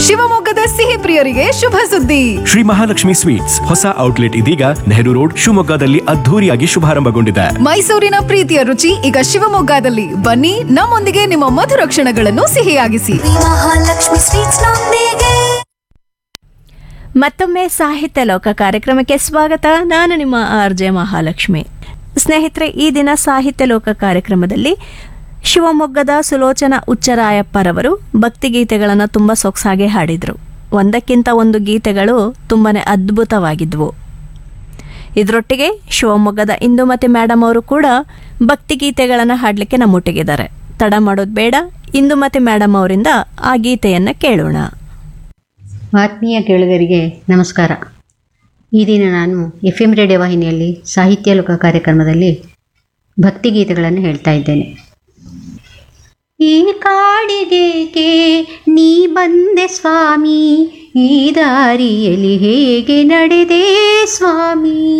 ಶಿವಮೊಗ್ಗದ ಸಿಹಿ ಪ್ರಿಯರಿಗೆ ಶುಭ ಸುದ್ದಿ ಶ್ರೀ ಮಹಾಲಕ್ಷ್ಮಿ ಸ್ವೀಟ್ಸ್ ಹೊಸ ಔಟ್ಲೆಟ್ ಇದೀಗ ನೆಹರು ರೋಡ್ ಶಿವಮೊಗ್ಗದಲ್ಲಿ ಅದ್ಧೂರಿಯಾಗಿ ಶುಭಾರಂಭಗೊಂಡಿದೆ ಮೈಸೂರಿನ ಪ್ರೀತಿಯ ರುಚಿ ಈಗ ಶಿವಮೊಗ್ಗದಲ್ಲಿ ಬನ್ನಿ ನಮ್ಮೊಂದಿಗೆ ನಿಮ್ಮ ಮಧುರ ಕ್ಷಣಗಳನ್ನು ಸಿಹಿಯಾಗಿಸಿ ಮಹಾಲಕ್ಷ್ಮಿ ಸ್ವೀಟ್ಸ್ ನೊಂದಿಗೆ ಮತ್ತೊಮ್ಮೆ ಸಾಹಿತ್ಯ ಲೋಕ ಕಾರ್ಯಕ್ರಮಕ್ಕೆ ಸ್ವಾಗತ ನಾನು ನಿಮ್ಮ ಆರ್ ಜೆ ಮಹಾಲಕ್ಷ್ಮಿ ಸ್ನೇಹಿತರೆ ಈ ದಿನ ಸಾಹಿತ್ಯ ಲೋಕ ಕಾರ್ಯಕ್ರಮದಲ್ಲಿ ಶಿವಮೊಗ್ಗದ ಸುಲೋಚನಾ ಉಚ್ಚರಾಯಪ್ಪರವರು ಭಕ್ತಿಗೀತೆಗಳನ್ನು ತುಂಬ ಸೊಗಸಾಗಿ ಹಾಡಿದರು ಒಂದಕ್ಕಿಂತ ಒಂದು ಗೀತೆಗಳು ತುಂಬಾ ಅದ್ಭುತವಾಗಿದ್ವು ಇದರೊಟ್ಟಿಗೆ ಶಿವಮೊಗ್ಗದ ಇಂದುಮತಿ ಮೇಡಮ್ ಅವರು ಕೂಡ ಭಕ್ತಿಗೀತೆಗಳನ್ನು ಹಾಡಲಿಕ್ಕೆ ನಮ್ಮೊಟ್ಟಿಗಿದ್ದಾರೆ ತಡ ಮಾಡೋದು ಬೇಡ ಇಂದುಮತಿ ಮೇಡಮ್ ಅವರಿಂದ ಆ ಗೀತೆಯನ್ನು ಕೇಳೋಣ ಆತ್ಮೀಯ ಕೇಳುಗರಿಗೆ ನಮಸ್ಕಾರ ಈ ದಿನ ನಾನು ಎಫ್ ಎಂ ರೇಡಿಯೋ ವಾಹಿನಿಯಲ್ಲಿ ಸಾಹಿತ್ಯ ಲೋಕ ಕಾರ್ಯಕ್ರಮದಲ್ಲಿ ಭಕ್ತಿಗೀತೆಗಳನ್ನು ಹೇಳ್ತಾ ಇದ್ದೇನೆ ಈ ಕಾಡಿಗೇಕೆ ನೀ ಬಂದೆ ಸ್ವಾಮಿ ಈ ದಾರಿಯಲ್ಲಿ ಹೇಗೆ ನಡೆದೆ ಸ್ವಾಮಿ